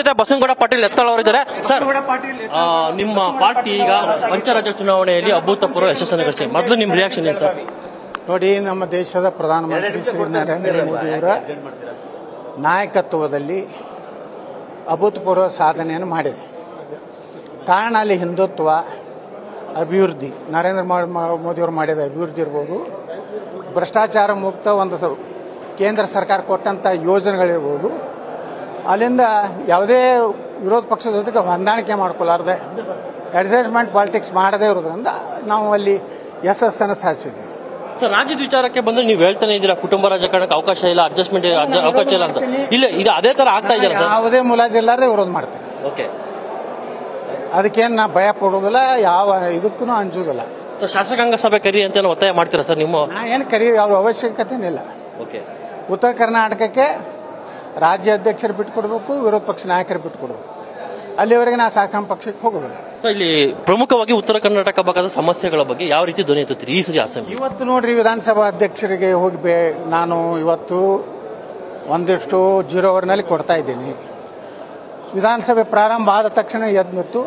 ಜೊತೆ ಬಸವನಗೌಡ ಪಾಟೀಲ್ ಎತ್ತಳ ಅವರಿದ್ದಾರೆ ಸರ್ ಆ, ನಿಮ್ಮ ಪಾರ್ಟಿ ಈಗ ಪಂಚರಾಜ್ಯ ಚುನಾವಣೆಯಲ್ಲಿ ಅಭೂತಪೂರ್ವ ಯಶಸ್ಸನ್ನು ಗಳಿಸಿದೆ ಮೊದಲು ನಿಮ್ಮ ರಿಯಾಕ್ಷನ್ ಏನು ಸರ್ ನೋಡಿ ನಮ್ಮ ದೇಶದ ಪ್ರಧಾನಮಂತ್ರಿ ಶ್ರೀ ನರೇಂದ್ರ ಮೋದಿಯವರ ನಾಯಕತ್ವದಲ್ಲಿ ಅಭೂತಪೂರ್ವ ಸಾಧನೆಯನ್ನು ಮಾಡಿದೆ ಕಾರಣ ಅಲ್ಲಿ ಹಿಂದುತ್ವ ಅಭಿವೃದ್ಧಿ ನರೇಂದ್ರ ಮೋ- ಮೋ- ಮೋದಿಯವರು ಮಾಡಿದ ಅಭಿವೃದ್ಧಿ ಇರ್ಬೋದು ಭ್ರಷ್ಟಾಚಾರ ಮುಕ್ತ ಒಂದು ಸ- ಕೇಂದ್ರ ಸರ್ಕಾರ ಕೊಟ್ಟಂಥ ಯೋಜನೆಗಳಿರ್ಬೋದು ಅಲ್ಲಿಂದ ಯಾವುದೇ ವಿರೋಧ ಪಕ್ಷದ ಜೊತೆಗೆ ಹೊಂದಾಣಿಕೆ ಮಾಡ್ಕೊಳ್ಳಾರ್ದೆ ಅಡ್ಜಸ್ಟ್ಮೆಂಟ್ ಪಾಲಿಟಿಕ್ಸ್ ಮಾಡದೇ ಇರೋದ್ರಿಂದ ನಾವು ಅಲ್ಲಿ ಯಶಸ್ಸನ್ನು ಸಾಧಿಸಿದ್ವಿ ಸರ್ ರಾಜ್ಯದ ವಿಚಾರಕ್ಕೆ ಬಂದ್ರೆ ನೀವು ಹೇಳ್ತಾನೆ ಇದ್ದೀರಾ ಕುಟುಂಬ ರಾಜಕಾರಣಕ್ಕೆ ಅವಕಾಶ ಇಲ್ಲ ಅಡ್ಜಸ್ಟ್ಮೆಂಟ್ ಅವಕಾಶ ಇಲ್ಲ ಅಂತ ಇಲ್ಲ ಇದು ಅದೇ ತರ ಆಗ್ತಾ ಇದೆಯಲ್ಲ ಸರ್ ಯಾವುದೇ ಮುಲಾಜಿಲ್ಲಾರ್ದೆ ವಿರೋಧ ಮಾಡ್ತೇವೆ ಓಕೆ ಅದಕ್ಕೇನು ನಾ ಭಯ ಪಡೋದಿಲ್ಲ ಯಾವ ಇದಕ್ಕೂ ಅಂಜುದಿಲ್ಲ ಶಾಸಕಾಂಗ ಸಭೆ ಕರಿ ಅಂತ ಏನೋ ಒತ್ತಾಯ ಮಾಡ್ತೀರಾ ಸರ್ ನಿಮ್ಮ ನಾ ಏನು ಕರಿ ಅವ್ರ ಅವಶ್ಯಕತೆನಿಲ್ಲ ಓಕೆ ಉತ್ತರ ಕರ್ನಾಟಕಕ್ಕೆ ರಾಜ್ಯ ಅಧ್ಯಕ್ಷರು ಬಿಟ್ಕೊಡ್ಬೇಕು ವಿರೋಧ ಪಕ್ಷ ನಾಯಕರು ಬಿಟ್ಕೊಡ್ಬೇಕು ಅಲ್ಲಿವರೆಗೆ ನಾ ಶಾಸಕಾಂಗ ಪಕ್ಷಕ್ಕೆ ಹೋಗೋದಿಲ್ಲ ಸೊ ಇಲ್ಲಿ ಪ್ರಮುಖವಾಗಿ ಉತ್ತರ ಕರ್ನಾಟಕ ಭಾಗದ ಸಮಸ್ಯೆಗಳ ಬಗ್ಗೆ ಯಾವ ರೀತಿ ಧ್ವನಿ ಎತ್ತುತ್ತೀರಿ ಈ ಸರಿ ಅಸೆಂಬ್ಲಿ ಇವತ್ತು ನೋಡ್ರಿ ವಿಧಾನಸಭಾ ಅಧ್ಯಕ್ಷರಿಗೆ ಹೋಗಿ ಬೇ ನಾನು ಇವತ್ತು ಒಂದಿಷ್ಟು ಜೀರೋ ಅವರ್ನಲ್ಲಿ ಕೊಡ್ತಾ ಇದ್ದೀನಿ ವಿಧಾನಸಭೆ ಪ್ರಾರಂಭ ಆದ ತಕ್ಷಣ ಎದ್ದು ನಿಂತು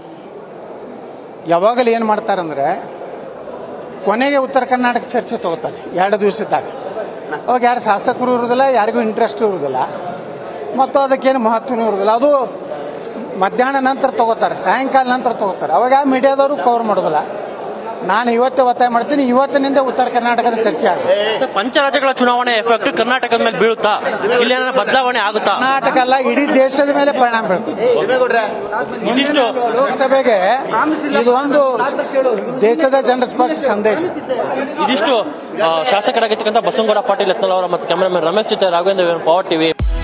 ಯಾವಾಗಲೂ ಏನು ಮಾಡ್ತಾರಂದ್ರೆ ಕೊನೆಗೆ ಉತ್ತರ ಕರ್ನಾಟಕ ಚರ್ಚೆ ತಗೋತಾರೆ ಎರಡು ದಿವಸದಾಗ ಅವಾಗ ಯಾರು ಶಾಸಕರು ಇರೋದಿಲ್ಲ ಯಾರಿಗೂ ಇಂಟ್ರೆಸ್ಟ್ ಇರೋದಿಲ್ಲ ಮತ್ತು ಅದಕ್ಕೇನು ಮಹತ್ವನೂ ಇರೋದಿಲ್ಲ ಅದು ಮಧ್ಯಾಹ್ನ ನಂತರ ತಗೋತಾರೆ ಸಾಯಂಕಾಲ ನಂತರ ತಗೋತಾರೆ ಅವಾಗ ಯಾವ ಮೀಡಿಯಾದವರು ಕವರ್ ಮಾಡೋದಿಲ್ಲ ನಾನು ಇವತ್ತೇ ಒತ್ತಾಯ ಮಾಡ್ತೀನಿ ಇವತ್ತಿನಿಂದ ಉತ್ತರ ಕರ್ನಾಟಕದ ಚರ್ಚೆ ಆಗುತ್ತೆ ಪಂಚರಾಜ್ಯಗಳ ಚುನಾವಣೆ ಎಫೆಕ್ಟ್ ಕರ್ನಾಟಕದ ಮೇಲೆ ಬೀಳುತ್ತಾ ಇಲ್ಲಿ ಏನಾರ ಬದಲಾವಣೆ ಆಗುತ್ತಾ ಕರ್ನಾಟಕ ಅಲ್ಲ ಇಡೀ ದೇಶದ ಮೇಲೆ ಪರಿಣಾಮ ಬೀಳ್ತದೆ ಇದಿಷ್ಟು ಲೋಕಸಭೆಗೆ ಇದು ಒಂದು ದೇಶದ ಜನರ ಸ್ಪಷ್ಟ ಸಂದೇಶ ಇದಿಷ್ಟು ಆ, ಶಾಸಕರಾಗಿರ್ತಕ್ಕಂಥ ಬಸವನಗೌಡ ಪಾಟೀಲ್ ಯತ್ನಾಳ್ ಅವರ ಮತ್ತು ಕ್ಯಾಮರಾಮನ್ ರಮೇಶ್ ಜೊತೆ ರಾಘವೇಂದ್ರ ಪವರ್ ಟಿವಿ